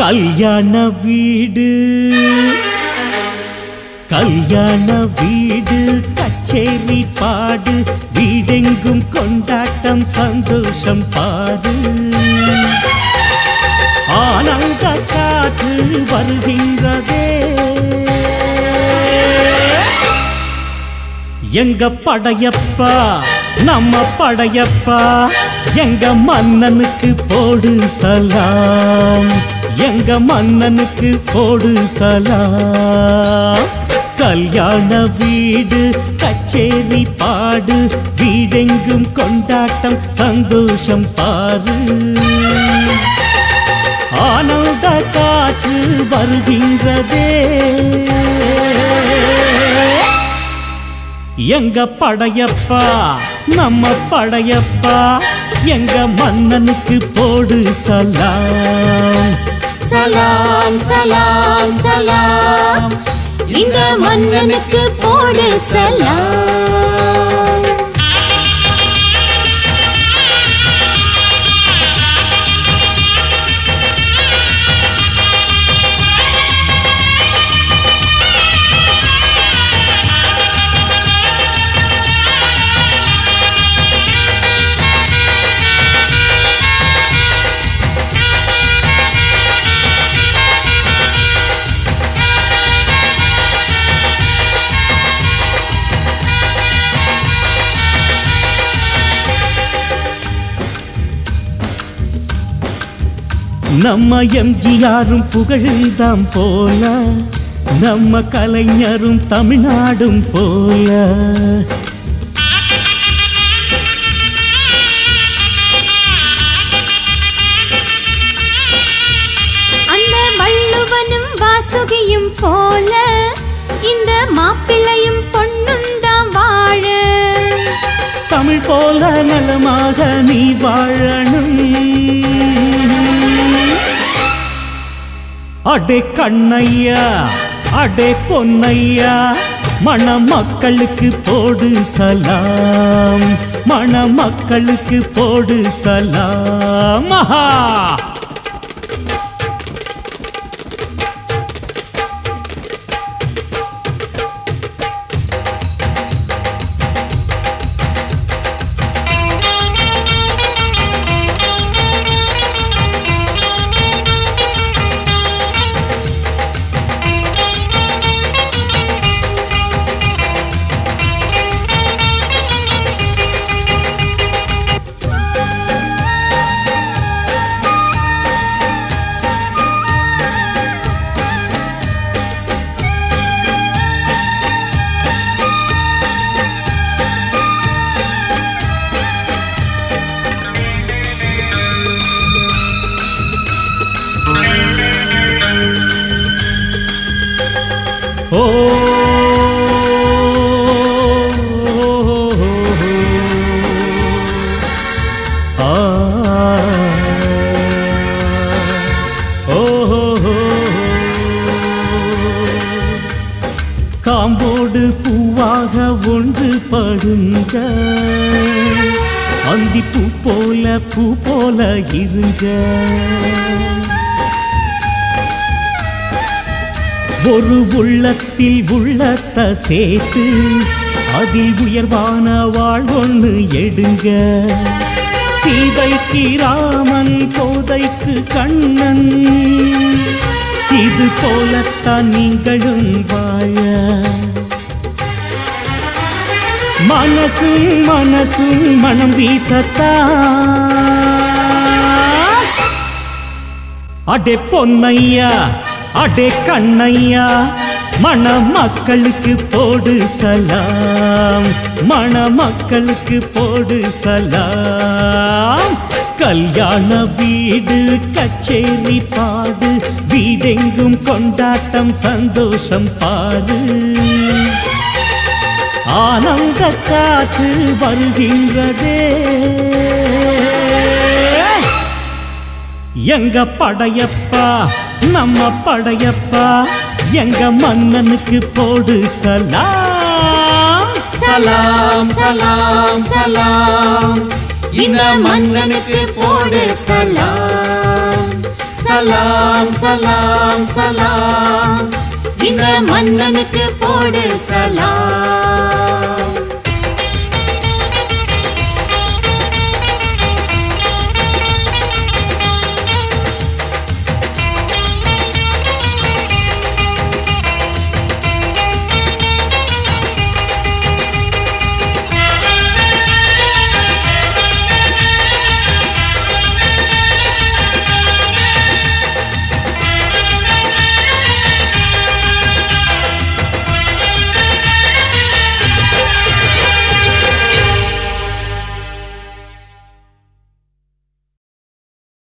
கல்யாண வீடு கல்யாண வீடு கச்சேரி பாடு வீடெங்கும் கொண்டாட்டம் சந்தோஷம் பாடு ஆனந்த காற்று வருகின்றதே எங்க படையப்பா நம்ம படையப்பா எங்க மன்னனுக்கு போடு சலாம் எங்க மன்னனுக்கு போடு சலாம் கல்யாண வீடு கச்சேரி பாடு வீடெங்கும் கொண்டாட்டம் சந்தோஷம் பாரு ஆனந்த காற்று வருகின்றதே எங்க படையப்பா நம்ம படையப்பா எங்க மன்னனுக்கு போடு சலாம் சலாம் சலாம் சலாம் இந்த மன்னனுக்கு போடு சலாம் நம்ம எம்ஜிஆரும் புகழ்ந்தாம் போல நம்ம கலைஞரும் தமிழ்நாடும் போல அந்த வள்ளுவனும் வாசுகியும் போல இந்த மாப்பிள்ளையும் பொண்ணும் தான் வாழ தமிழ் போல நலமாக நீ வாழணும் அடே கண்ணையா அடே பொன்னையா மணமக்களுக்கு போடு சலாம் மணமக்களுக்கு போடு சலாம் ஆஹா! ஓ ஆ ஓ காம்போடு பூவாக ஒன்று படுங்க அந்தி பூ போல பூ போல இருங்க ஒரு உள்ளத்தில் உள்ளத்தை சேர்த்து அதில் உயர்வான வாழ்வொன்று எடுங்க சீதைக்கு ராமன் கோதைக்கு கண்ணன் இது போலத்தான் நீங்களும் வாழ மனசும் மனசும் மனம் வீசத்தான் அடே பொன்னையா அடே கண்ணையா மணமக்களுக்கு போடு சலாம் மணமக்களுக்கு போடு சலாம் கல்யாண வீடு கச்சேரி பாடு வீடெங்கும் கொண்டாட்டம் சந்தோஷம் பாரு ஆனந்த காற்று வருகின்றதே எங்க படையப்பா நம்ம படையப்பா எங்க மன்னனுக்கு போடு சலாம் சலாம் சலாம் சலாம் இந்த மன்னனுக்கு போடு சலாம் சலாம் சலாம் சலாம் இந்த மன்னனுக்கு போடு சலாம்